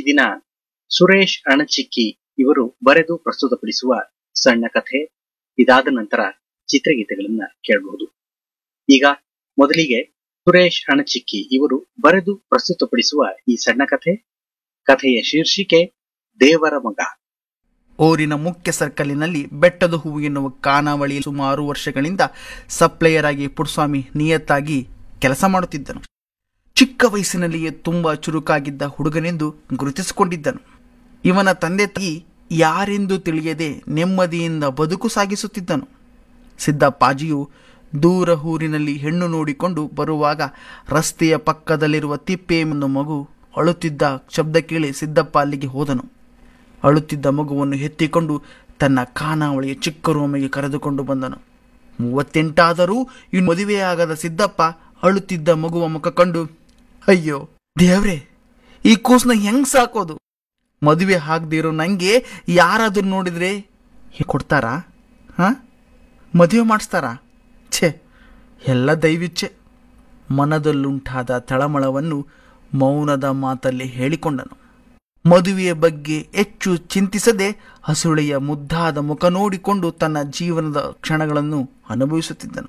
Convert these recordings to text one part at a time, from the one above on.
ದಿನ ಸುರೇಶ್ ಅಣಚಿಕ್ಕಿ ಇವರು ಬರೆದು ಪ್ರಸ್ತುತಪಡಿಸುವ ಸಣ್ಣ ಕಥೆ ಇದಾದ ನಂತರ ಚಿತ್ರಗೀತೆಗಳನ್ನ ಕೇಳಬಹುದು ಈಗ ಮೊದಲಿಗೆ ಸುರೇಶ್ ಅಣಚಿಕ್ಕಿ ಇವರು ಬರೆದು ಪ್ರಸ್ತುತಪಡಿಸುವ ಈ ಸಣ್ಣ ಕಥೆ ಕಥೆಯ ಶೀರ್ಷಿಕೆ ದೇವರ ಮಗ ಊರಿನ ಮುಖ್ಯ ಸರ್ಕಲಿನಲ್ಲಿ ಬೆಟ್ಟದ ಹೂವು ಎನ್ನುವ ಖಾನಾವಳಿ ಸುಮಾರು ವರ್ಷಗಳಿಂದ ಸಪ್ಲೈಯರ್ ಆಗಿ ಪುಟ್ಸ್ವಾಮಿ ನಿಯತ್ತಾಗಿ ಕೆಲಸ ಮಾಡುತ್ತಿದ್ದನು ಚಿಕ್ಕ ವಯಸ್ಸಿನಲ್ಲಿಯೇ ತುಂಬಾ ಚುರುಕಾಗಿದ್ದ ಹುಡುಗನೆಂದು ಗುರುತಿಸಿಕೊಂಡಿದ್ದನು ಇವನ ತಂದೆ ತಾಯಿ ಯಾರೆಂದು ತಿಳಿಯದೆ ನೆಮ್ಮದಿಯಿಂದ ಬದುಕು ಸಾಗಿಸುತ್ತಿದ್ದನು ಸಿದ್ದಪ್ಪಾಜಿಯು ದೂರ ಊರಿನಲ್ಲಿ ಹೆಣ್ಣು ನೋಡಿಕೊಂಡು ಬರುವಾಗ ರಸ್ತೆಯ ಪಕ್ಕದಲ್ಲಿರುವ ತಿಪ್ಪೆ ಎಂಬ ಮಗು ಅಳುತ್ತಿದ್ದ ಶಬ್ದ ಕೇಳಿ ಸಿದ್ದಪ್ಪ ಅಲ್ಲಿಗೆ ಹೋದನು ಅಳುತ್ತಿದ್ದ ಮಗುವನ್ನು ಎತ್ತಿಕೊಂಡು ತನ್ನ ಖಾನಾವಳಿಯ ಚಿಕ್ಕ ರೂಮಿಗೆ ಕರೆದುಕೊಂಡು ಬಂದನು ಮೂವತ್ತೆಂಟಾದರೂ ಇನ್ನು ಮದುವೆಯಾಗದ ಸಿದ್ದಪ್ಪ ಅಳುತ್ತಿದ್ದ ಮಗುವ ಮುಖ ಕಂಡು ಅಯ್ಯೋ ದೇವ್ರೆ ಈ ಕೂಸ್ನ ಹೆಂಗ್ ಸಾಕೋದು ಮದುವೆ ಆಗದಿರೋ ನಂಗೆ ಯಾರಾದರೂ ನೋಡಿದ್ರೆ ಹೀಗ್ ಕೊಡ್ತಾರಾ ಹಾ ಮದುವೆ ಮಾಡಿಸ್ತಾರಾ ಛೇ ಎಲ್ಲ ದೈವಿಚ್ಛೆ ಮನದಲ್ಲುಂಟಾದ ತಳಮಳವನ್ನು ಮೌನದ ಮಾತಲ್ಲಿ ಹೇಳಿಕೊಂಡನು ಮದುವೆಯ ಬಗ್ಗೆ ಹೆಚ್ಚು ಚಿಂತಿಸದೆ ಹಸುಳೆಯ ಮುದ್ದಾದ ಮುಖ ನೋಡಿಕೊಂಡು ತನ್ನ ಜೀವನದ ಕ್ಷಣಗಳನ್ನು ಅನುಭವಿಸುತ್ತಿದ್ದನು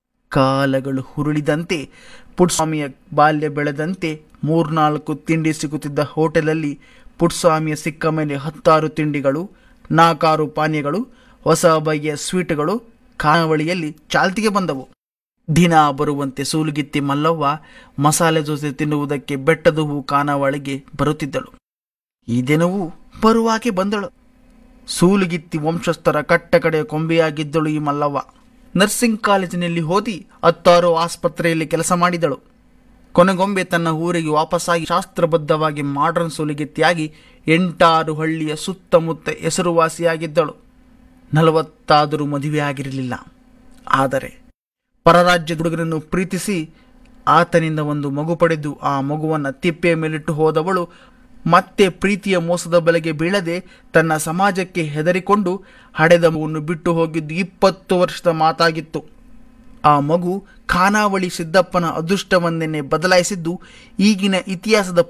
ಕಾಲಗಳು ಹುರುಳಿದಂತೆ ಪುಟ್ಸ್ವಾಮಿಯ ಬಾಲ್ಯ ಬೆಳೆದಂತೆ ಮೂರ್ನಾಲ್ಕು ತಿಂಡಿ ಸಿಗುತ್ತಿದ್ದ ಹೋಟೆಲಲ್ಲಿ ಪುಟ್ಸ್ವಾಮಿಯ ಸಿಕ್ಕ ಮೇಲೆ ಹತ್ತಾರು ತಿಂಡಿಗಳು ನಾಲ್ಕಾರು ಪಾನೀಯಗಳು ಹೊಸ ಬಗೆಯ ಸ್ವೀಟ್ಗಳು ಖಾನಾವಳಿಯಲ್ಲಿ ಚಾಲ್ತಿಗೆ ಬಂದವು ದಿನ ಬರುವಂತೆ ಸೂಲುಗಿತ್ತಿ ಮಲ್ಲವ್ವ ಮಸಾಲೆ ದೋಸೆ ತಿನ್ನುವುದಕ್ಕೆ ಬೆಟ್ಟದ ಹೂ ಖಾನಾವಳಿಗೆ ಬರುತ್ತಿದ್ದಳು ಈ ದಿನವೂ ಬರುವಾಗೆ ಬಂದಳು ಸೂಲುಗಿತ್ತಿ ವಂಶಸ್ಥರ ಕಟ್ಟ ಕಡೆಯ ಕೊಂಬೆಯಾಗಿದ್ದಳು ಈ ಮಲ್ಲವ್ವ ನರ್ಸಿಂಗ್ ಕಾಲೇಜಿನಲ್ಲಿ ಓದಿ ಹತ್ತಾರು ಆಸ್ಪತ್ರೆಯಲ್ಲಿ ಕೆಲಸ ಮಾಡಿದಳು ಕೊನೆಗೊಮ್ಮೆ ತನ್ನ ಊರಿಗೆ ವಾಪಸ್ಸಾಗಿ ಶಾಸ್ತ್ರಬದ್ಧವಾಗಿ ಮಾಡರ್ನ್ ಸೂಲುಗಿತ್ತಿಯಾಗಿ ಎಂಟಾರು ಹಳ್ಳಿಯ ಸುತ್ತಮುತ್ತ ಹೆಸರುವಾಸಿಯಾಗಿದ್ದಳು ನಲವತ್ತಾದರೂ ಮದುವೆ ಆಗಿರಲಿಲ್ಲ ಆದರೆ ಪರರಾಜ್ಯದ ಹುಡುಗರನ್ನು ಪ್ರೀತಿಸಿ ಆತನಿಂದ ಒಂದು ಮಗು ಪಡೆದು ಆ ಮಗುವನ್ನು ತಿಪ್ಪೆಯ ಮೇಲಿಟ್ಟು ಹೋದವಳು ಮತ್ತೆ ಪ್ರೀತಿಯ ಮೋಸದ ಬಲೆಗೆ ಬೀಳದೆ ತನ್ನ ಸಮಾಜಕ್ಕೆ ಹೆದರಿಕೊಂಡು ಹಡೆದ ಮಗುವನ್ನು ಬಿಟ್ಟು ಹೋಗಿದ್ದು ಇಪ್ಪತ್ತು ವರ್ಷದ ಮಾತಾಗಿತ್ತು ಆ ಮಗು ಖಾನಾವಳಿ ಸಿದ್ದಪ್ಪನ ಅದೃಷ್ಟವನ್ನೆನ್ನೆ ಬದಲಾಯಿಸಿದ್ದು ಈಗಿನ ಇತಿಹಾಸದ